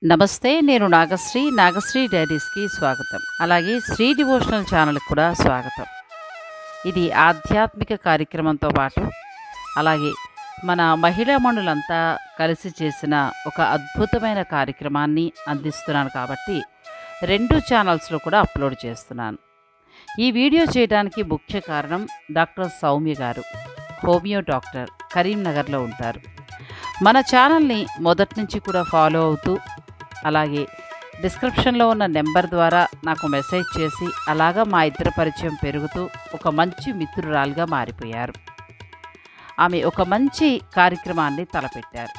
నమస్తే నేను నాగశ్రీ నాగశ్రీ డైరీస్కి స్వాగతం అలాగే శ్రీ డివోషనల్ ఛానల్కి కూడా స్వాగతం ఇది ఆధ్యాత్మిక కార్యక్రమంతో పాటు అలాగే మన మహిళా మణులంతా కలిసి చేసిన ఒక అద్భుతమైన కార్యక్రమాన్ని అందిస్తున్నాను కాబట్టి రెండు ఛానల్స్లో కూడా అప్లోడ్ చేస్తున్నాను ఈ వీడియో చేయడానికి ముఖ్య కారణం డాక్టర్ సౌమ్య గారు హోమియో డాక్టర్ కరీంనగర్లో ఉంటారు మన ఛానల్ని మొదటి నుంచి కూడా ఫాలో అవుతూ అలాగే డిస్క్రిప్షన్లో ఉన్న నెంబర్ ద్వారా నాకు మెసేజ్ చేసి అలాగా మా ఇద్దరి పరిచయం పెరుగుతూ ఒక మంచి మిత్రురాలుగా మారిపోయారు ఆమె ఒక మంచి కార్యక్రమాన్ని తలపెట్టారు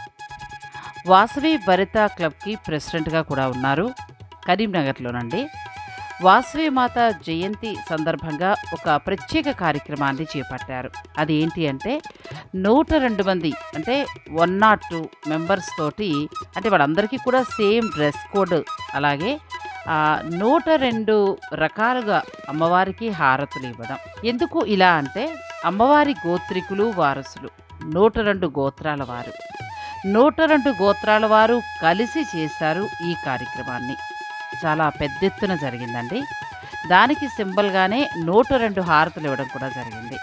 వాసవి వనిత క్లబ్కి ప్రెసిడెంట్గా కూడా ఉన్నారు కరీంనగర్లోనండి వాసవి మాత జయంతి సందర్భంగా ఒక ప్రత్యేక కార్యక్రమాన్ని చేపట్టారు అది ఏంటి అంటే నూట రెండు మంది అంటే వన్ నాట్ టూ మెంబర్స్ తోటి అంటే వాళ్ళందరికీ కూడా సేమ్ డ్రెస్ కోడ్ అలాగే ఆ, నూట రెండు రకాలుగా అమ్మవారికి హారతులు ఇవ్వడం ఎందుకు ఇలా అంటే అమ్మవారి గోత్రికులు వారసులు నూట రెండు గోత్రాల వారు నూట రెండు గోత్రాల వారు కలిసి చేశారు ఈ కార్యక్రమాన్ని చాలా పెద్ద ఎత్తున జరిగిందండి దానికి సింబల్గానే నూట రెండు హారతులు ఇవ్వడం కూడా జరిగింది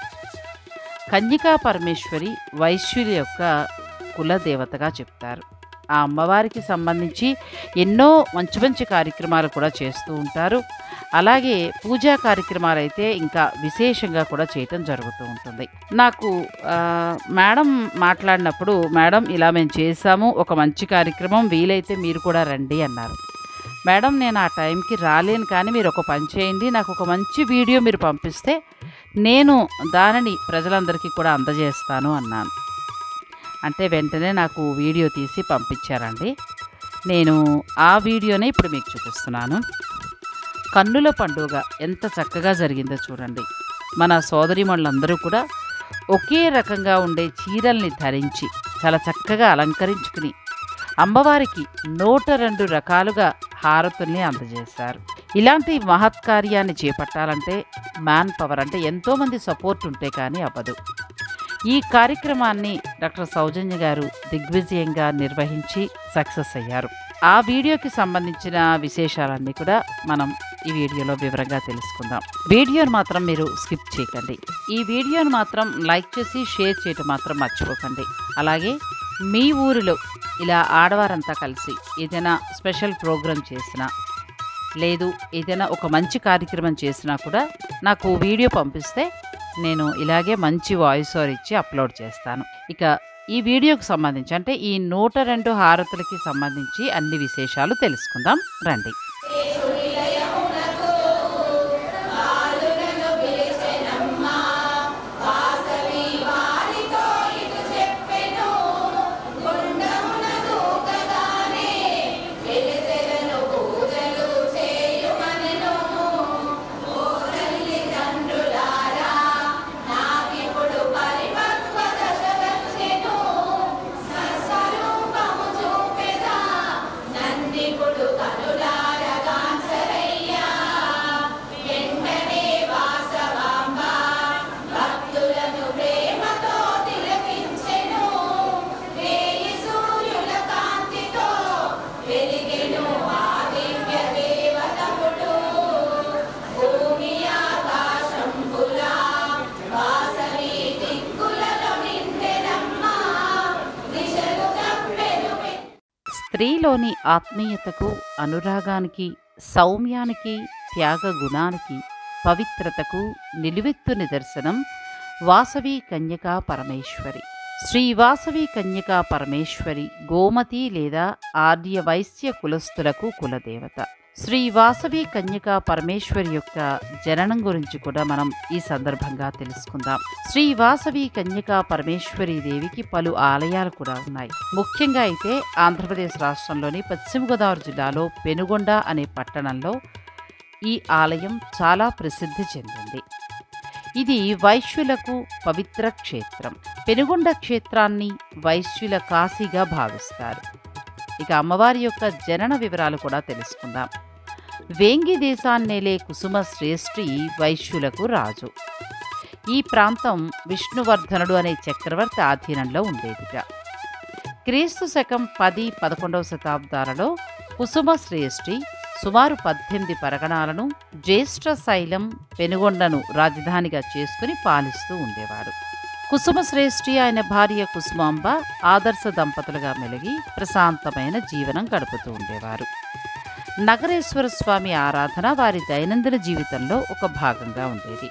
కన్యకా పరమేశ్వరి వైశ్యుల యొక్క కులదేవతగా చెప్తారు ఆ అమ్మవారికి సంబంధించి ఎన్నో మంచి మంచి కార్యక్రమాలు కూడా చేస్తూ ఉంటారు అలాగే పూజా కార్యక్రమాలు అయితే ఇంకా విశేషంగా కూడా చేయటం జరుగుతూ ఉంటుంది నాకు ఆ, మేడం మాట్లాడినప్పుడు మేడం ఇలా మేము చేసాము ఒక మంచి కార్యక్రమం వీలైతే మీరు కూడా రండి అన్నారు మేడం నేను ఆ టైంకి రాలేను కానీ మీరు ఒక పని చేయండి నాకు ఒక మంచి వీడియో మీరు పంపిస్తే నేను దానిని ప్రజలందరికీ కూడా అందజేస్తాను అన్నాను అంటే వెంటనే నాకు వీడియో తీసి పంపించారండి నేను ఆ వీడియోనే ఇప్పుడు మీకు చూపిస్తున్నాను కన్నుల పండుగ ఎంత చక్కగా జరిగిందో చూడండి మన సోదరిమణులందరూ కూడా ఒకే రకంగా ఉండే చీరల్ని ధరించి చాలా చక్కగా అలంకరించుకుని అమ్మవారికి నూట రెండు రకాలుగా హారతుల్ని అందజేశారు ఇలాంటి మహత్కార్యాన్ని చేపట్టాలంటే మ్యాన్ పవర్ అంటే ఎంతోమంది సపోర్ట్ ఉంటే కానీ అవ్వదు ఈ కార్యక్రమాన్ని డాక్టర్ సౌజన్య గారు దిగ్విజయంగా నిర్వహించి సక్సెస్ అయ్యారు ఆ వీడియోకి సంబంధించిన విశేషాలన్నీ కూడా మనం ఈ వీడియోలో వివరంగా తెలుసుకుందాం వీడియోను మాత్రం మీరు స్కిప్ చేయకండి ఈ వీడియోను మాత్రం లైక్ చేసి షేర్ చేయటం మాత్రం మర్చిపోకండి అలాగే మీ ఊరిలో ఇలా ఆడవారంతా కలిసి ఏదైనా స్పెషల్ ప్రోగ్రాం చేసినా లేదు ఏదైనా ఒక మంచి కార్యక్రమం చేసినా కూడా నాకు వీడియో పంపిస్తే నేను ఇలాగే మంచి వాయిస్ ఓవర్ ఇచ్చి అప్లోడ్ చేస్తాను ఇక ఈ వీడియోకి సంబంధించి అంటే ఈ నూట రెండు హారతులకి సంబంధించి అన్ని విశేషాలు తెలుసుకుందాం రండి స్త్రీలోని ఆత్మీయతకు అనురాగానికి సౌమ్యానికి త్యాగ గుణానికి పవిత్రతకు నిలువెత్తు నిదర్శనం వాసవి కన్యకా పరమేశ్వరి శ్రీ వాసవి కన్యకా పరమేశ్వరి గోమతి లేదా ఆర్య వైశ్య కులస్థులకు కులదేవత శ్రీ వాసవి కన్యకా పరమేశ్వరి యొక్క జననం గురించి కూడా మనం ఈ సందర్భంగా తెలుసుకుందాం శ్రీ వాసవి కన్యకా పరమేశ్వరి దేవికి పలు ఆలయాలు కూడా ఉన్నాయి ముఖ్యంగా అయితే ఆంధ్రప్రదేశ్ రాష్ట్రంలోని పశ్చిమ గోదావరి జిల్లాలో పెనుగొండ అనే పట్టణంలో ఈ ఆలయం చాలా ప్రసిద్ధి చెందింది ఇది వైశ్యులకు పవిత్ర క్షేత్రం పెనుగొండ క్షేత్రాన్ని వైశ్యుల కాశీగా భావిస్తారు ఇక అమ్మవారి యొక్క జనన వివరాలు కూడా తెలుసుకుందాం వేంగి దేశాన్నేలే కుసుమ శ్రేష్ఠి వైశ్యులకు రాజు ఈ ప్రాంతం విష్ణువర్ధనుడు అనే చక్రవర్తి ఆధీనంలో ఉండేదిగా క్రీస్తు శకం పది పదకొండవ శతాబ్దాలలో కుసుమ శ్రేష్ఠి సుమారు పద్దెనిమిది పరగణాలను జ్యేష్ఠ శైలం పెనుగొండను రాజధానిగా చేసుకుని పాలిస్తూ ఉండేవారు కుసుమ శ్రేష్ఠి ఆయన భార్య కుసుమాంబ ఆదర్శ దంపతులుగా మెలిగి ప్రశాంతమైన జీవనం గడుపుతూ ఉండేవారు నగరేశ్వర స్వామి ఆరాధన వారి దైనందిన జీవితంలో ఒక భాగంగా ఉండేది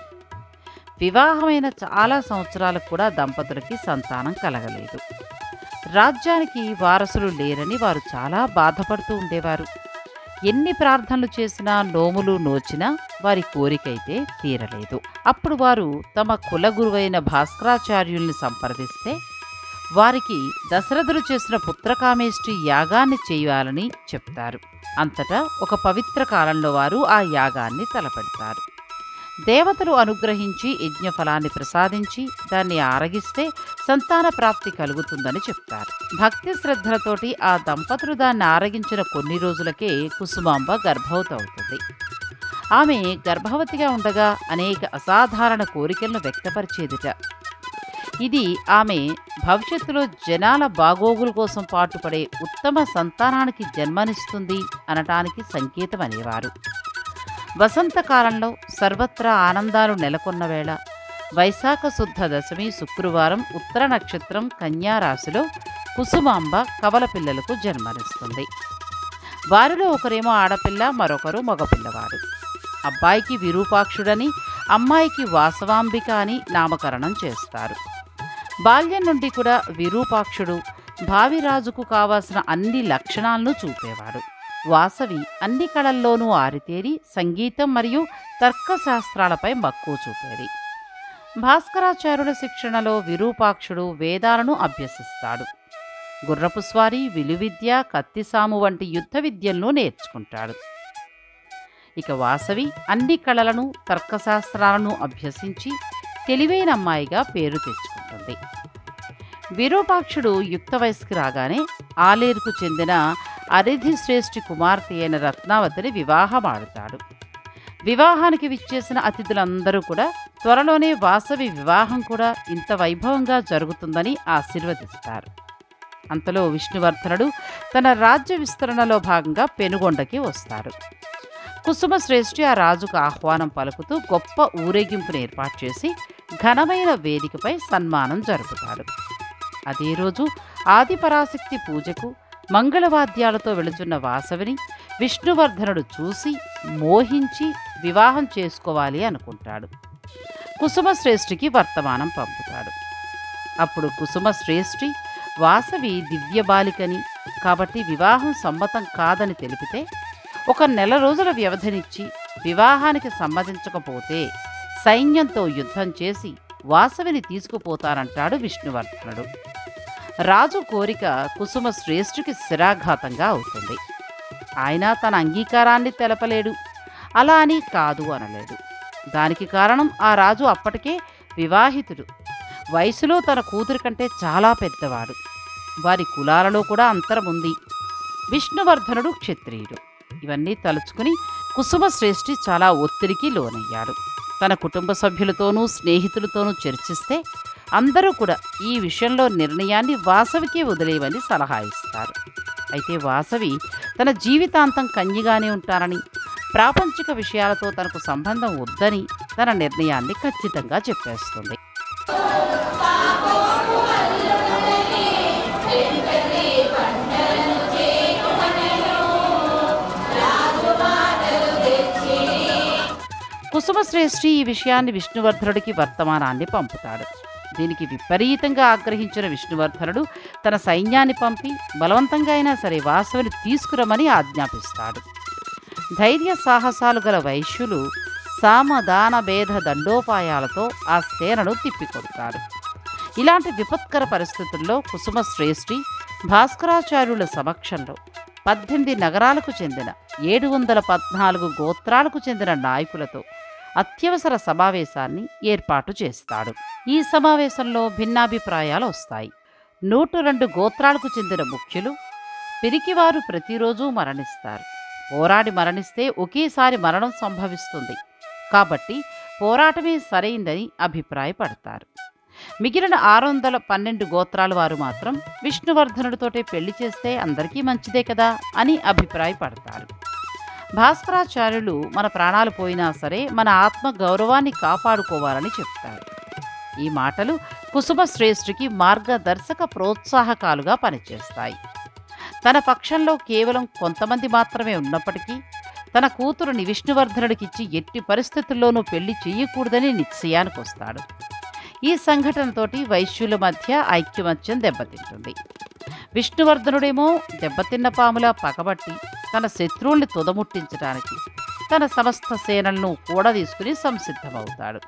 వివాహమైన చాలా సంవత్సరాలకు కూడా దంపతులకి సంతానం కలగలేదు రాజ్యానికి వారసులు లేరని వారు చాలా బాధపడుతూ ఉండేవారు ఎన్ని ప్రార్థనలు చేసినా నోములు నోచినా వారి కోరికైతే తీరలేదు అప్పుడు వారు తమ కుల గురువైన భాస్కరాచార్యుల్ని సంప్రదిస్తే వారికి దశరథుడు చేసిన పుత్రకామేష్టి యాగాన్ని చేయాలని చెప్తారు అంతటా ఒక పవిత్ర కాలంలో వారు ఆ యాగాన్ని తలపెడతారు దేవతలు అనుగ్రహించి యజ్ఞఫలాన్ని ప్రసాదించి దాన్ని ఆరగిస్తే సంతాన ప్రాప్తి కలుగుతుందని చెప్తారు భక్తి శ్రద్ధలతోటి ఆ దంపతులు దాన్ని ఆరగించిన కొన్ని రోజులకే కుసుమాంబ గర్భవతి అవుతుంది ఆమె గర్భవతిగా ఉండగా అనేక అసాధారణ కోరికలను వ్యక్తపరిచేదిట ఇది ఆమె భవిష్యత్తులో జనాల బాగోగుల కోసం పాటుపడే ఉత్తమ సంతానానికి జన్మనిస్తుంది అనటానికి సంకేతం అనేవారు వసంతకాలంలో సర్వత్రా ఆనందాలు నెలకొన్న వేళ వైశాఖ శుద్ధ దశమి శుక్రవారం ఉత్తర నక్షత్రం కన్యా రాశిలో కుసుమాంబ కవల పిల్లలకు జన్మనిస్తుంది వారిలో ఒకరేమో ఆడపిల్ల మరొకరు మగపిల్లవాడు అబ్బాయికి విరూపాక్షుడని అమ్మాయికి వాసవాంబిక అని నామకరణం చేస్తారు బాల్యం నుండి కూడా విరూపాక్షుడు భావిరాజుకు కావాల్సిన అన్ని లక్షణాలను చూపేవాడు వాసవి అన్ని కళల్లోనూ ఆరితేరి సంగీతం మరియు తర్కశాస్త్రాలపై మక్కువ చూపేది భాస్కరాచార్యుల శిక్షణలో విరూపాక్షుడు వేదాలను అభ్యసిస్తాడు గుర్రపు స్వారీ విలువిద్య కత్తిసాము వంటి యుద్ధ విద్యలను నేర్చుకుంటాడు ఇక వాసవి అన్ని కళలను తర్కశాస్త్రాలను అభ్యసించి తెలివైన అమ్మాయిగా పేరు తెచ్చుకుంటుంది విరూపాక్షుడు యుక్త వయస్సుకి రాగానే ఆలేరుకు చెందిన అరిధి శ్రేష్ఠి కుమార్తె అయిన రత్నావతిని వివాహమాడుతాడు వివాహానికి విచ్చేసిన అతిథులందరూ కూడా త్వరలోనే వాసవి వివాహం కూడా ఇంత వైభవంగా జరుగుతుందని ఆశీర్వదిస్తారు అంతలో విష్ణువర్ధనుడు తన రాజ్య విస్తరణలో భాగంగా పెనుగొండకి వస్తారు కుసుమ శ్రేష్ఠి ఆ రాజుకు ఆహ్వానం పలుకుతూ గొప్ప ఊరేగింపును ఏర్పాటు చేసి ఘనమైన వేదికపై సన్మానం జరుపుతాడు అదే రోజు ఆదిపరాశక్తి పూజకు మంగళవాద్యాలతో వెళుతున్న వాసవిని విష్ణువర్ధనుడు చూసి మోహించి వివాహం చేసుకోవాలి అనుకుంటాడు కుసుమ శ్రేష్ఠికి వర్తమానం పంపుతాడు అప్పుడు కుసుమ శ్రేష్ఠి వాసవి దివ్య బాలికని కాబట్టి వివాహం సమ్మతం కాదని తెలిపితే ఒక నెల రోజుల వ్యవధినిచ్చి వివాహానికి సమ్మతించకపోతే సైన్యంతో యుద్ధం చేసి వాసవిని తీసుకుపోతానంటాడు విష్ణువర్ధనుడు రాజు కోరిక కుసుమ శ్రేష్ఠుకి శిరాఘాతంగా అవుతుంది ఆయన తన అంగీకారాన్ని తెలపలేడు అలా అని కాదు అనలేడు దానికి కారణం ఆ రాజు అప్పటికే వివాహితుడు వయసులో తన కూతురి కంటే చాలా పెద్దవాడు వారి కులాలలో కూడా అంతరం ఉంది విష్ణువర్ధనుడు క్షత్రియుడు ఇవన్నీ తలుచుకుని కుసుమ శ్రేష్ఠి చాలా ఒత్తిడికి లోనయ్యాడు తన కుటుంబ సభ్యులతోనూ స్నేహితులతోనూ చర్చిస్తే అందరూ కూడా ఈ విషయంలో నిర్ణయాన్ని వాసవికే వదిలేయమని సలహా ఇస్తారు అయితే వాసవి తన జీవితాంతం కన్యగానే ఉంటానని ప్రాపంచిక విషయాలతో తనకు సంబంధం వద్దని తన నిర్ణయాన్ని ఖచ్చితంగా చెప్పేస్తుంది కుసుమశ్రేష్ఠి ఈ విషయాన్ని విష్ణువర్ధనుడికి వర్తమానాన్ని పంపుతాడు దీనికి విపరీతంగా ఆగ్రహించిన విష్ణువర్ధనుడు తన సైన్యాన్ని పంపి బలవంతంగా అయినా సరే వాసవిని తీసుకురమని ఆజ్ఞాపిస్తాడు ధైర్య సాహసాలు గల వైశ్యులు సామదాన భేద దండోపాయాలతో ఆ సేనను తిప్పికొడతాడు ఇలాంటి విపత్కర పరిస్థితుల్లో కుసుమ శ్రేష్ఠి భాస్కరాచార్యుల సమక్షంలో పద్దెనిమిది నగరాలకు చెందిన ఏడు వందల పద్నాలుగు గోత్రాలకు చెందిన నాయకులతో అత్యవసర సమావేశాన్ని ఏర్పాటు చేస్తాడు ఈ సమావేశంలో భిన్నాభిప్రాయాలు వస్తాయి నూట రెండు గోత్రాలకు చెందిన ముఖ్యులు పిరికివారు ప్రతిరోజు మరణిస్తారు పోరాడి మరణిస్తే ఒకేసారి మరణం సంభవిస్తుంది కాబట్టి పోరాటమే సరైందని అభిప్రాయపడతారు మిగిలిన ఆరు వందల పన్నెండు గోత్రాల వారు మాత్రం విష్ణువర్ధనుడితోటే పెళ్లి చేస్తే అందరికీ మంచిదే కదా అని అభిప్రాయపడతారు భాస్కరాచార్యులు మన ప్రాణాలు పోయినా సరే మన ఆత్మ గౌరవాన్ని కాపాడుకోవాలని చెప్తారు ఈ మాటలు కుసుమ శ్రేష్ఠికి మార్గదర్శక ప్రోత్సాహకాలుగా పనిచేస్తాయి తన పక్షంలో కేవలం కొంతమంది మాత్రమే ఉన్నప్పటికీ తన కూతురుని విష్ణువర్ధనుడికిచ్చి ఎట్టి పరిస్థితుల్లోనూ పెళ్లి చేయకూడదని నిశ్చయానికి వస్తాడు ఈ సంఘటనతోటి వైశ్యుల మధ్య ఐక్యమత్యం దెబ్బతింటుంది విష్ణువర్ధనుడేమో దెబ్బతిన్న పాములా పగబట్టి తన శత్రువుల్ని తుదముట్టించడానికి తన సమస్త సేనలను కూడా తీసుకుని సంసిద్ధమవుతాడు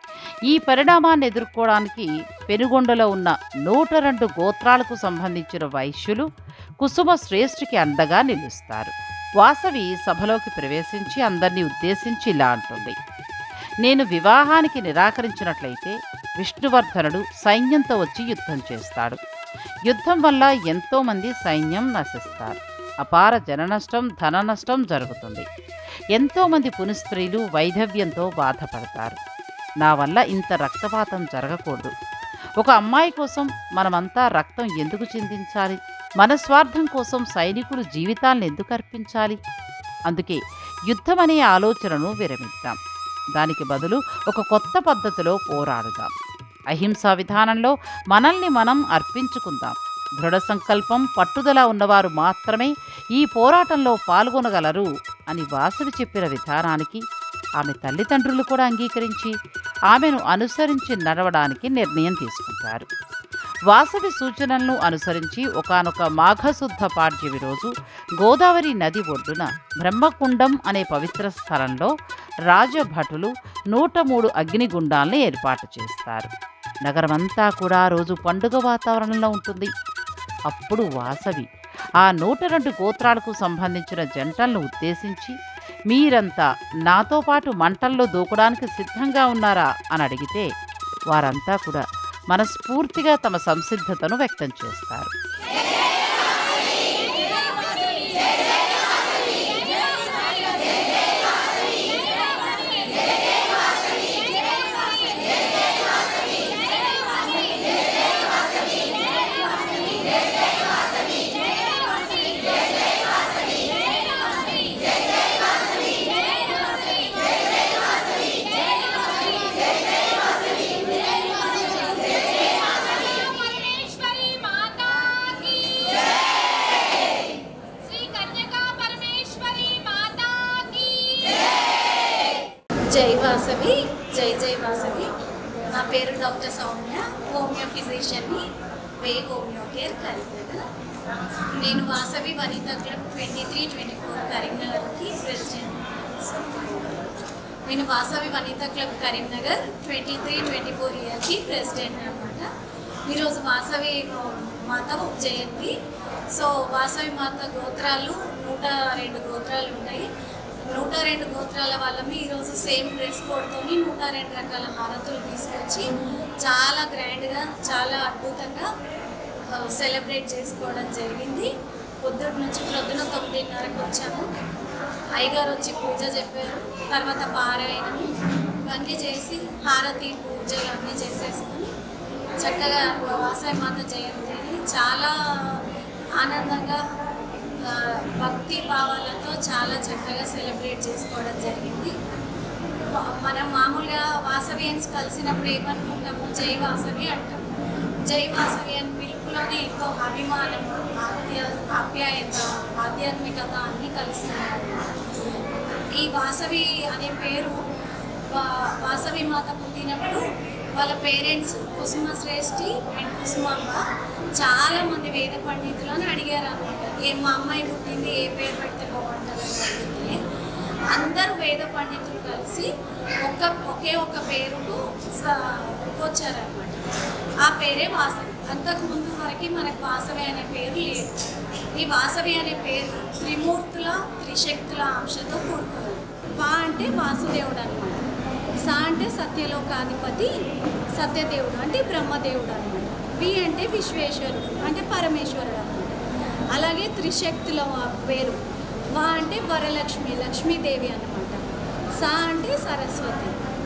ఈ పరిణామాన్ని ఎదుర్కోవడానికి పెనుగొండలో ఉన్న నూట రెండు గోత్రాలకు సంబంధించిన వైశ్యులు కుసుమ శ్రేష్ఠికి అండగా నిలుస్తారు వాసవి సభలోకి ప్రవేశించి అందరినీ ఉద్దేశించి ఇలా అంటుంది నేను వివాహానికి నిరాకరించినట్లయితే విష్ణువర్ధనుడు సైన్యంతో వచ్చి యుద్ధం చేస్తాడు యుద్ధం వల్ల ఎంతోమంది సైన్యం నశిస్తారు అపార జననష్టం ధన నష్టం జరుగుతుంది ఎంతోమంది పునిస్త్రీలు వైధవ్యంతో బాధపడతారు నా వల్ల ఇంత రక్తపాతం జరగకూడదు ఒక అమ్మాయి కోసం మనమంతా రక్తం ఎందుకు చిందించాలి మన స్వార్థం కోసం సైనికులు జీవితాలను ఎందుకు అర్పించాలి అందుకే యుద్ధం అనే ఆలోచనను విరమిద్దాం దానికి బదులు ఒక కొత్త పద్ధతిలో పోరాడుదాం అహింసా విధానంలో మనల్ని మనం అర్పించుకుందాం దృఢ సంకల్పం పట్టుదల ఉన్నవారు మాత్రమే ఈ పోరాటంలో పాల్గొనగలరు అని వాసవి చెప్పిన విధానానికి ఆమె తల్లిదండ్రులు కూడా అంగీకరించి ఆమెను అనుసరించి నడవడానికి నిర్ణయం తీసుకుంటారు వాసవి సూచనలను అనుసరించి ఒకానొక మాఘశుద్ధ పాడ్యమి రోజు గోదావరి నది ఒడ్డున బ్రహ్మకుండం అనే పవిత్ర స్థలంలో రాజభటులు నూట మూడు అగ్నిగుండాల్ని ఏర్పాటు చేస్తారు నగరమంతా కూడా ఆ రోజు పండుగ వాతావరణంలో ఉంటుంది అప్పుడు వాసవి ఆ నూట రెండు గోత్రాలకు సంబంధించిన జంటలను ఉద్దేశించి మీరంతా నాతో పాటు మంటల్లో దూకడానికి సిద్ధంగా ఉన్నారా అని అడిగితే వారంతా కూడా మనస్ఫూర్తిగా తమ సంసిద్ధతను వ్యక్తం చేస్తారు परमेश्वरी माता की श्री कन्यका परमेश्वरी माता की జై వాసవి జై జై వాసవి నా పేరు డాక్టర్ సౌమ్య హోమియో ఫిజిషియన్ని వే హోమియో కేర్ కరీంనగర్ నేను Vasavi Vanitha club twenty three twenty four కరీంనగర్కి ప్రెసిడెంట్ నేను Vasavi Vanitha club Karimnagar twenty three twenty four ఇయర్కి ప్రెసిడెంట్ అనమాట ఈరోజు వాసవి మాత జయంతి సో వాసవి మాత గోత్రాలు నూట రెండు గోత్రాలు ఉంటాయి నూట రెండు గోత్రాల వాళ్ళమి ఈరోజు సేమ్ డ్రెస్ కోడ్తోని నూట రెండు రకాల హారతులు తీసుకొచ్చి చాలా గ్రాండ్గా చాలా అద్భుతంగా సెలబ్రేట్ చేసుకోవడం జరిగింది పొద్దుటి నుంచి ప్రొద్దున తొమ్మిదిన్నరకు వచ్చాము అయ్యగారు వచ్చి పూజ చెప్పారు తర్వాత పారాయణం ఇవన్నీ చేసి హారతి పూజలు అన్నీ చేసేసుకొని చక్కగా వాసాయి మాత జయంతిని చాలా ఆనందంగా ఆ, భక్తి భావాలతో చాలా చక్కగా సెలబ్రేట్ చేసుకోవడం జరిగింది మ- మనం మామూలుగా వాసవియన్స్ కలిసినప్పుడు ఏమనుకుంటాము జై వాసవి అంటాం జై వాసవి అని పిలుపులోనే ఎంతో అభిమానం ఆప్య ఆప్యాయత ఆధ్యాత్మికత అన్నీ కలిసి ఉన్నాయి ఈ వాసవి అనే పేరు వా- వాసవి మాత పుట్టినప్పుడు వాళ్ళ పేరెంట్స్ కుసుమ శ్రేష్ఠి అండ్ కుసుమాంబ చాలా మంది వేద పండితులను అడిగారు అనమాట ఏ మా అమ్మాయి పుట్టింది ఏ పేరు పెడితే బాగుంటుందని అడిగితే అందరూ వేద పండితులు కలిసి ఒక్క ఒకే ఒక్క పేరుకు స- వచ్చారనమాట ఆ పేరే వాసవి అంతకు ముందు వరకు మనకు వాసవి అనే పేరు లేదు ఈ వాసవి అనే పేరు త్రిమూర్తుల త్రిశక్తుల అంశతో కూడుకున్నది వా అంటే వాసుదేవుడు అనమాట సా అంటే సత్యలోకాధిపతి సత్యదేవుడు అంటే బ్రహ్మదేవుడు అనమాట వి అంటే విశ్వేశ్వరుడు అంటే పరమేశ్వరుడు అనమాట అలాగే త్రిశక్తుల వా- పేరు వా అంటే వరలక్ష్మి లక్ష్మీదేవి అన్నమాట సా అంటే సరస్వతి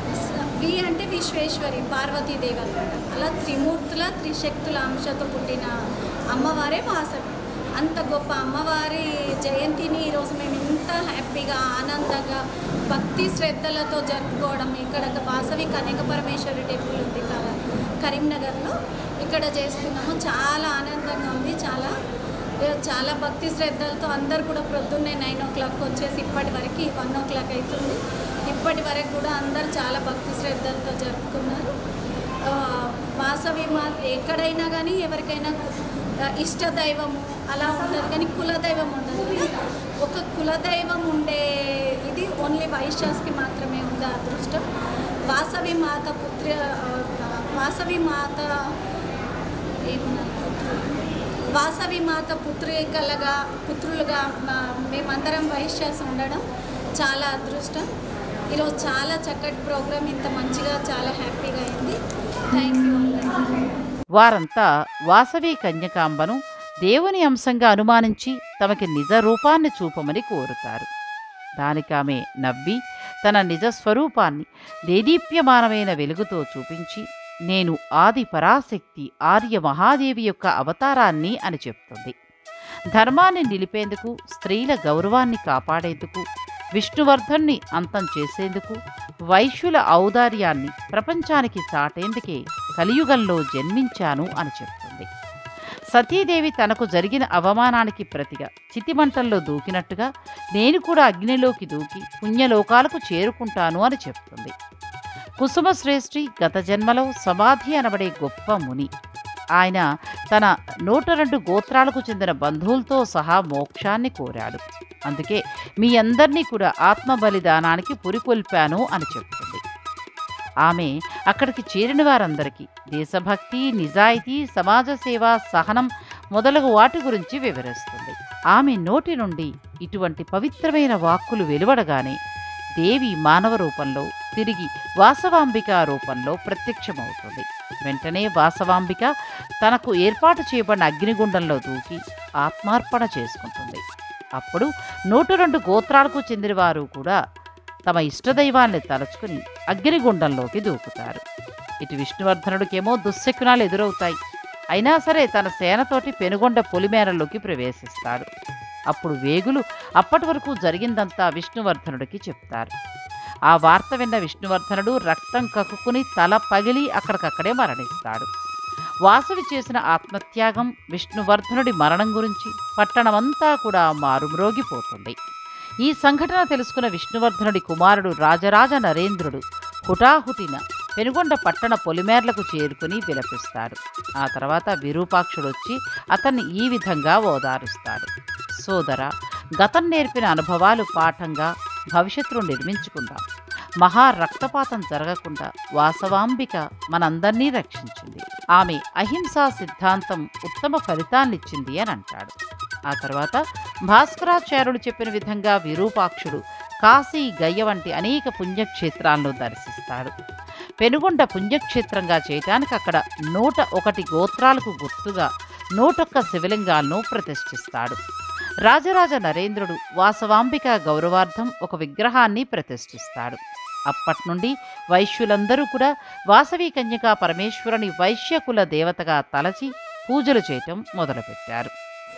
వి అంటే విశ్వేశ్వరి పార్వతీదేవి అనమాట అలా త్రిమూర్తుల త్రిశక్తుల అంశతో పుట్టిన అమ్మవారే వాసవి అంత గొప్ప అమ్మవారి జయంతిని ఈరోజు మేము ఇంత హ్యాపీగా ఆనందంగా భక్తి శ్రద్ధలతో జరుపుకోవడం ఇక్కడ వాసవి కనక పరమేశ్వరి టెంపుల్ ఉంది కదా కరీంనగర్లో ఇక్కడ చేసుకున్నాము చాలా ఆనందంగా ఉంది చాలా చాలా భక్తి శ్రద్ధలతో అందరు కూడా ప్రొద్దున్నే నైన్ ఓ క్లాక్ వచ్చేసి ఇప్పటి వరకు వన్ ఓ క్లాక్ అవుతుంది ఇప్పటి వరకు కూడా అందరు చాలా భక్తి శ్రద్ధలతో జరుపుకున్నారు ఆ, వాసవి మా ఎక్కడైనా కానీ ఎవరికైనా ఆ, ఇష్ట దైవము అలా ఉండదు కానీ కులదైవం ఉండదు కానీ ఒక కులదైవం ఉండే ఇది ఓన్లీ వైశ్యాస్కి మాత్రమే ఉంది ఆ అదృష్టం వాసవి మాత పుత్ర ఆ, వాసవి మాత ఏమన్నారు పుత్రులు వాసవి మాత పుత్రికలుగా పుత్రులుగా మా- మేమందరం వైశ్యాస్ ఉండడం చాలా అదృష్టం ఈరోజు చాలా చక్కటి ప్రోగ్రామ్ ఇంత మంచిగా చాలా హ్యాపీగా అయింది థ్యాంక్ యూ అందరికీ వారంతా వాసవి కన్యకాంబను దేవుని అంశంగా అనుమానించి తమకి నిజ రూపాన్ని చూపమని కోరుతారు దానికామె నవ్వి తన నిజ స్వరూపాన్ని దేదీప్యమానమైన వెలుగుతో చూపించి నేను ఆది పరాశక్తి ఆర్య మహాదేవి యొక్క అవతారాన్ని అని చెప్తుంది ధర్మాన్ని నిలిపేందుకు స్త్రీల గౌరవాన్ని కాపాడేందుకు విష్ణువర్ధన్ని అంతం చేసేందుకు వైశ్యుల ఔదార్యాన్ని ప్రపంచానికి చాటేందుకే కలియుగంలో జన్మించాను అని చెప్తుంది సతీదేవి తనకు జరిగిన అవమానానికి ప్రతిగా చితిమంటల్లో దూకినట్టుగా నేను కూడా అగ్నిలోకి దూకి పుణ్యలోకాలకు చేరుకుంటాను అని చెప్తుంది కుసుమశ్రేష్ఠి గత జన్మలో సమాధి అనబడే గొప్ప ముని ఆయన తన నూట రెండు గోత్రాలకు చెందిన బంధువులతో సహా మోక్షాన్ని కోరాడు అందుకే మీ అందరినీ కూడా ఆత్మ బలిదానానికి పురికొల్పాను అని చెప్తుంది ఆమె అక్కడికి చేరిన వారందరికీ దేశభక్తి నిజాయితీ సమాజ సేవ సహనం మొదలగు వాటి గురించి వివరిస్తుంది ఆమె నోటి నుండి ఇటువంటి పవిత్రమైన వాక్కులు వెలువడగానే దేవి మానవ రూపంలో తిరిగి వాసవాంబిక రూపంలో ప్రత్యక్షమవుతుంది వెంటనే వాసవాంబిక తనకు ఏర్పాటు చేయబడిన అగ్నిగుండంలో దూకి ఆత్మార్పణ చేసుకుంటుంది అప్పుడు నూట రెండు గోత్రాలకు చెందిన వారు కూడా తమ ఇష్టదైవాన్ని తలుచుకుని అగ్నిగుండంలోకి దూకుతారు ఇటు విష్ణువర్ధనుడికేమో దుశ్శకునాలు ఎదురవుతాయి అయినా సరే తన సేనతోటి పెనుగొండ పొలిమేరలోకి ప్రవేశిస్తాడు అప్పుడు వేగులు అప్పటి వరకు జరిగిందంతా విష్ణువర్ధనుడికి చెప్తారు ఆ వార్త విన్న విష్ణువర్ధనుడు రక్తం కక్కుకుని తల పగిలి అక్కడికక్కడే మరణిస్తాడు వాసువి చేసిన ఆత్మత్యాగం విష్ణువర్ధనుడి మరణం గురించి పట్టణమంతా కూడా మారుమ్రోగిపోతుంది ఈ సంఘటన తెలుసుకున్న విష్ణువర్ధనుడి కుమారుడు రాజరాజ నరేంద్రుడు హుటాహుటిన పెనుగొండ పట్టణ పొలిమేర్లకు చేరుకుని విలపిస్తాడు ఆ తర్వాత విరూపాక్షుడొచ్చి అతన్ని ఈ విధంగా ఓదారుస్తాడు సోదర గతం నేర్పిన అనుభవాలు పాఠంగా భవిష్యత్తును నిర్మించుకుందాం మహా రక్తపాతం జరగకుండా వాసవాంబిక మనందర్నీ రక్షించింది ఆమె అహింసా సిద్ధాంతం ఉత్తమ ఫలితాన్నిచ్చింది అని అంటాడు ఆ తర్వాత భాస్కరాచార్యుడు చెప్పిన విధంగా విరూపాక్షుడు కాశీ గయ్య వంటి అనేక పుణ్యక్షేత్రాలను దర్శిస్తాడు పెనుగొండ పుణ్యక్షేత్రంగా చేయటానికి అక్కడ నూట ఒకటి గోత్రాలకు గుర్తుగా నూటొక్క శివలింగాలను ప్రతిష్ఠిస్తాడు రాజరాజ నరేంద్రుడు వాసవాంబిక గౌరవార్థం ఒక విగ్రహాన్ని ప్రతిష్ఠిస్తాడు అప్పటి నుండి వైశ్యులందరూ కూడా వాసవి కన్యకా పరమేశ్వరుని వైశ్యకుల దేవతగా తలచి పూజలు చేయటం మొదలుపెట్టారు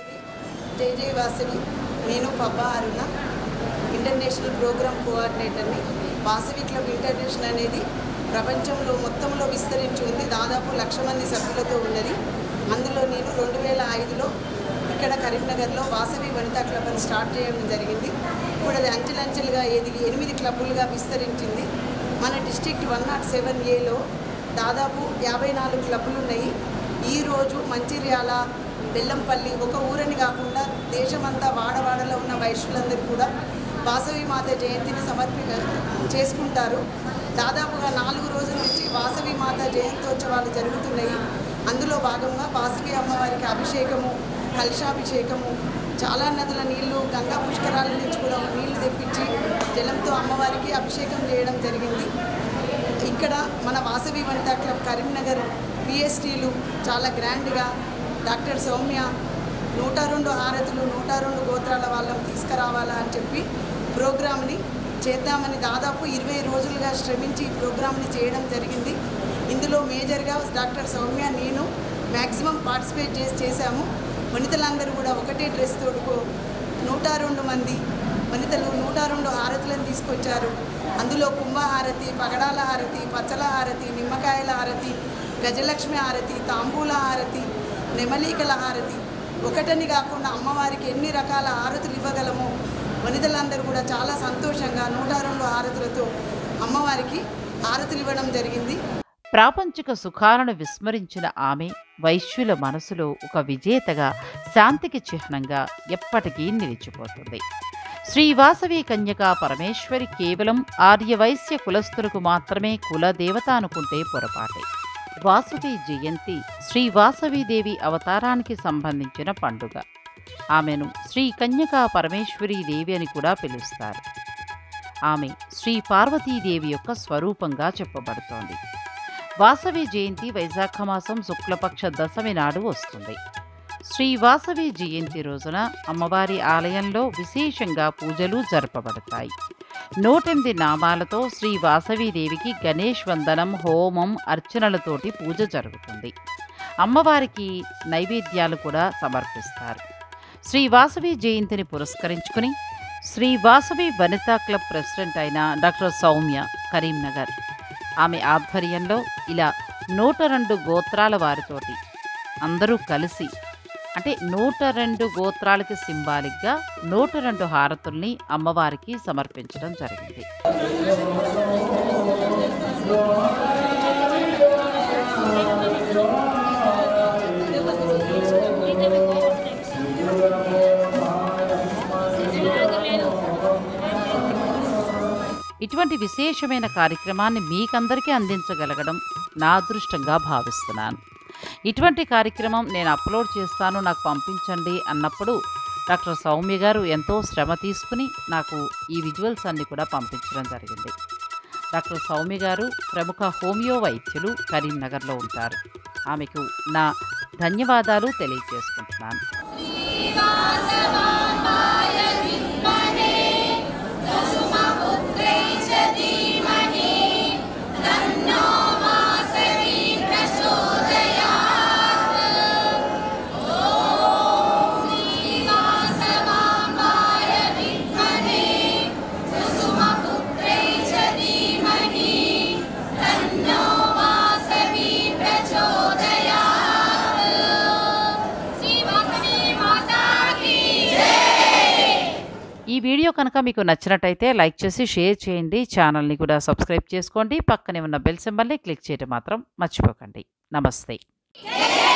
జై జై వాసవి నేను పబ్బా అరుణ ఇంటర్నేషనల్ ప్రోగ్రామ్ కోఆర్డినేటర్ని వాసవి క్లబ్ ఇంటర్నేషనల్ అనేది ప్రపంచంలో మొత్తంలో విస్తరించి ఉంది దాదాపు లక్ష మంది సభ్యులతో ఉన్నది అందులో నేను రెండు వేల ఐదులో ఇక్కడ కరీంనగర్లో వాసవి వనితా క్లబ్ అని స్టార్ట్ చేయడం జరిగింది ఇప్పుడు అది అంచెలంచెలుగా ఎదిగి ఎనిమిది క్లబ్బులుగా విస్తరించింది మన డిస్ట్రిక్ట్ వన్ నాట్ సెవెన్ ఏలో దాదాపు యాభై నాలుగు క్లబ్బులు ఉన్నాయి ఈరోజు మంచిర్యాల బెల్లంపల్లి ఒక ఊరని కాకుండా దేశమంతా వాడవాడలో ఉన్న వైశ్యులందరూ కూడా వాసవి మాత జయంతిని సమర్పి చేసుకుంటారు దాదాపుగా నాలుగు రోజుల నుంచి వాసవి మాత జయంతోత్సవాలు జరుగుతున్నాయి అందులో భాగంగా వాసవి అమ్మవారికి అభిషేకము కలశాభిషేకము చాలా నదుల నీళ్లు గంగా పుష్కరాల నుంచి కూడా నీళ్లు తెప్పించి జలంతో అమ్మవారికి అభిషేకం చేయడం జరిగింది ఇక్కడ మన వాసవి వనితా క్లబ్ కరీంనగర్ పిఎస్టీలు చాలా గ్రాండ్గా డాక్టర్ సౌమ్య నూట రెండు హారతులు నూట రెండు గోత్రాల వాళ్ళని తీసుకురావాలా అని చెప్పి ప్రోగ్రామ్ని చేద్దామని దాదాపు ఇరవై రోజులుగా శ్రమించి ఈ ప్రోగ్రామ్ని చేయడం జరిగింది ఇందులో మేజర్గా డాక్టర్ సౌమ్య నేను మ్యాక్సిమం పార్టిసిపేట్ చేసి చేశాము వనితలందరూ కూడా ఒకటే డ్రెస్ తోడుకో నూట రెండు మంది వనితలు నూట రెండు హారతులను తీసుకొచ్చారు అందులో కుంభహారతి పగడాల హారతి పచ్చల హారతి నిమ్మకాయల హారతి గజలక్ష్మి హారతి తాంబూల హారతి నెమలీకల హారతి ఒకటని కాకుండా అమ్మవారికి ఎన్ని రకాల హారతులు ఇవ్వగలమో వనితలందరూ కూడా చాలా సంతోషంగా నూట రెండు హారతులతో అమ్మవారికి హారతులు ఇవ్వడం జరిగింది ప్రాపంచిక సుఖాలను విస్మరించిన ఆమె వైశ్యుల మనసులో ఒక విజేతగా శాంతికి చిహ్నంగా ఎప్పటికీ నిలిచిపోతుంది శ్రీ వాసవి కన్యకా పరమేశ్వరి కేవలం ఆర్యవైశ్య కులస్తులకు మాత్రమే కుల దేవత అనుకుంటే పొరపాటే వాసుకి జయంతి శ్రీ వాసవీదేవి అవతారానికి సంబంధించిన పండుగ ఆమెను శ్రీ కన్యకా పరమేశ్వరీ దేవి అని కూడా పిలుస్తారు ఆమె శ్రీ పార్వతీదేవి యొక్క స్వరూపంగా చెప్పబడుతోంది వాసవి జయంతి వైశాఖ మాసం శుక్లపక్ష దశమి నాడు వస్తుంది శ్రీ వాసవి జయంతి రోజున అమ్మవారి ఆలయంలో విశేషంగా పూజలు జరపబడతాయి నూటెనిమిది నామాలతో శ్రీ వాసవీదేవికి గణేష్ వందనం హోమం అర్చనలతోటి పూజ జరుగుతుంది అమ్మవారికి నైవేద్యాలు కూడా సమర్పిస్తారు శ్రీ వాసవి జయంతిని పురస్కరించుకుని శ్రీ వాసవి వనితా క్లబ్ ప్రెసిడెంట్ అయిన డాక్టర్ సౌమ్య కరీంనగర్ ఆమె ఆధ్వర్యంలో ఇలా నూట రెండు గోత్రాల వారితోటి అందరూ కలిసి అంటే నూట రెండు గోత్రాలకి సింబాలిక్గా నూట రెండు హారతుల్ని అమ్మవారికి సమర్పించడం జరిగింది ఇటువంటి విశేషమైన కార్యక్రమాన్ని మీకందరికీ అందించగలగడం నా అదృష్టంగా భావిస్తున్నాను ఇటువంటి కార్యక్రమం నేను అప్లోడ్ చేస్తాను నాకు పంపించండి అన్నప్పుడు డాక్టర్ సౌమ్య గారు ఎంతో శ్రమ తీసుకుని నాకు ఈ విజువల్స్ అన్ని కూడా పంపించడం జరిగింది డాక్టర్ సౌమ్య గారు ప్రముఖ హోమియో వైద్యులు కరీంనగర్లో ఉంటారు ఆమెకు నా ధన్యవాదాలు తెలియజేసుకుంటున్నాను శ్రీ వాసవి మాతాకి ఈ వీడియో కనుక మీకు నచ్చినట్టయితే లైక్ చేసి షేర్ చేయండి ఛానల్ని కూడా సబ్స్క్రైబ్ చేసుకోండి పక్కనే ఉన్న బెల్ సింబల్ని క్లిక్ చేయడం మాత్రం మర్చిపోకండి నమస్తే జై